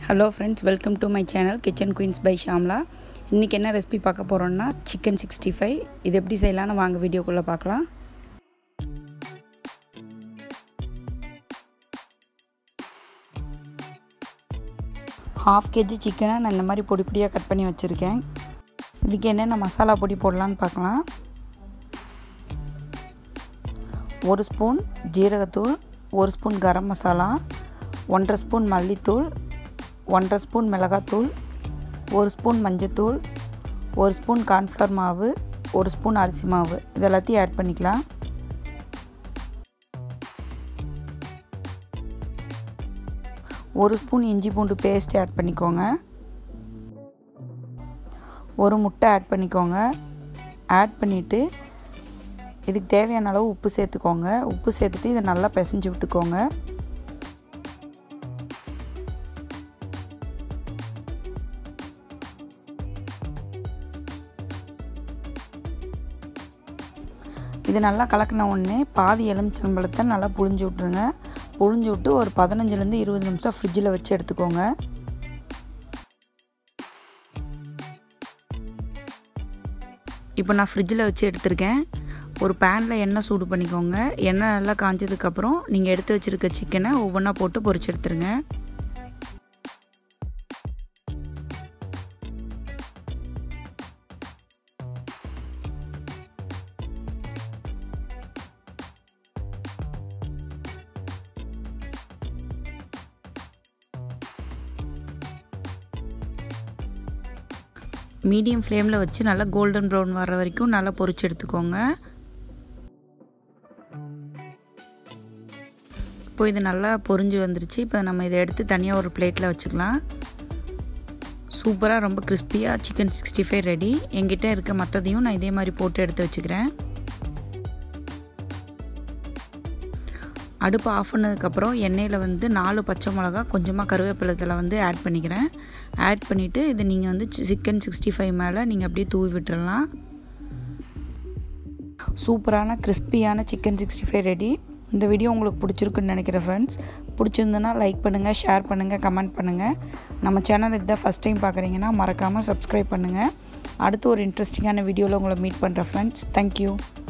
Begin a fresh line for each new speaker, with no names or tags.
hello friends welcome to my channel kitchen queens by Shamla இன்றைக்கி என்ன recipe பார்க்க போகிறோன்னா சிக்கன் சிக்ஸ்டி ஃபைவ் இது எப்படி செய்யலாம்னு வாங்க வீடியோக்குள்ளே பார்க்கலாம் ஹாஃப் கேஜி சிக்கனை நான் இந்த மாதிரி பொடி பொடியாக கட் பண்ணி வச்சுருக்கேன் இதுக்கு என்னென்ன மசாலா பொடி போடலான்னு பார்க்கலாம் ஒரு ஸ்பூன் ஜீரகத்தூள் ஒரு ஸ்பூன் கரம் மசாலா ஒன்றரை ஸ்பூன் மல்லித்தூள் ஒன்றரை ஸ்பூன் மிளகாத்தூள் ஒரு ஸ்பூன் மஞ்சத்தூள் ஒரு ஸ்பூன் கார்ன்ஃப்ளவர் மாவு ஒரு ஸ்பூன் அரிசி மாவு இது எல்லாத்தையும் ஆட் பண்ணிக்கலாம் ஒரு ஸ்பூன் இஞ்சி பூண்டு பேஸ்ட் ஆட் பண்ணிக்கோங்க ஒரு முட்டை ஆட் பண்ணிக்கோங்க ஆட் பண்ணிவிட்டு இதுக்கு தேவையான அளவு உப்பு சேர்த்துக்கோங்க உப்பு சேர்த்துட்டு இதை நல்லா பிசைஞ்சு விட்டுக்கோங்க இது நல்லா கலக்கின உடனே பாதி எலுமிச்சம்பழத்தை நல்லா புழிஞ்சு விட்ருங்க புழிஞ்சு விட்டு ஒரு பதினஞ்சுலேருந்து இருபது நிமிஷம் ஃப்ரிட்ஜில் வச்சு எடுத்துக்கோங்க இப்போ நான் ஃப்ரிட்ஜில் வச்சு எடுத்திருக்கேன் ஒரு பேனில் எண்ணெய் சூடு பண்ணிக்கோங்க எண்ணெய் நல்லா காஞ்சதுக்கப்புறம் நீங்கள் எடுத்து வச்சுருக்க சிக்கனை ஒவ்வொன்றா போட்டு பொரிச்சு எடுத்துருங்க மீடியம் ஃப்ளேமில் வச்சு நல்லா கோல்டன் ப்ரௌன் வர வரைக்கும் நல்லா பொரிச்சு எடுத்துக்கோங்க இப்போ இது நல்லா பொரிஞ்சு வந்துருச்சு இப்போ நம்ம இதை எடுத்து தனியாக ஒரு பிளேட்டில் வச்சுக்கலாம் சூப்பராக ரொம்ப கிறிஸ்பியாக சிக்கன் சிக்ஸ்டி ஃபைவ் ரெடி என்கிட்ட இருக்க மற்றதையும் நான் இதே மாதிரி போட்டு எடுத்து வச்சுக்கிறேன் அடுப்பு ஆஃப் பண்ணதுக்கப்புறம் எண்ணெயில் வந்து நாலு பச்சை மிளகா கொஞ்சமாக கருவேப்பிலத்தில் வந்து ஆட் பண்ணிக்கிறேன் ஆட் பண்ணிவிட்டு இது நீங்கள் வந்து சிக்கன் சிக்ஸ்டி ஃபைவ் மேலே நீங்கள் அப்படியே தூவி விட்டுறலாம் சூப்பரான கிறிஸ்பியான சிக்கன் சிக்ஸ்டி ஃபைவ் ரெடி இந்த வீடியோ உங்களுக்கு பிடிச்சிருக்குன்னு நினைக்கிறேன் ஃப்ரெண்ட்ஸ் பிடிச்சிருந்துன்னா லைக் பண்ணுங்கள் ஷேர் பண்ணுங்கள் கமெண்ட் பண்ணுங்கள் நம்ம சேனல் இதுதான் ஃபஸ்ட் டைம் பார்க்குறீங்கன்னா மறக்காமல் சப்ஸ்கிரைப் பண்ணுங்கள் அடுத்து ஒரு இன்ட்ரெஸ்டிங்கான வீடியோவில் உங்களை மீட் பண்ணுறேன் ஃப்ரெண்ட்ஸ் தேங்க்யூ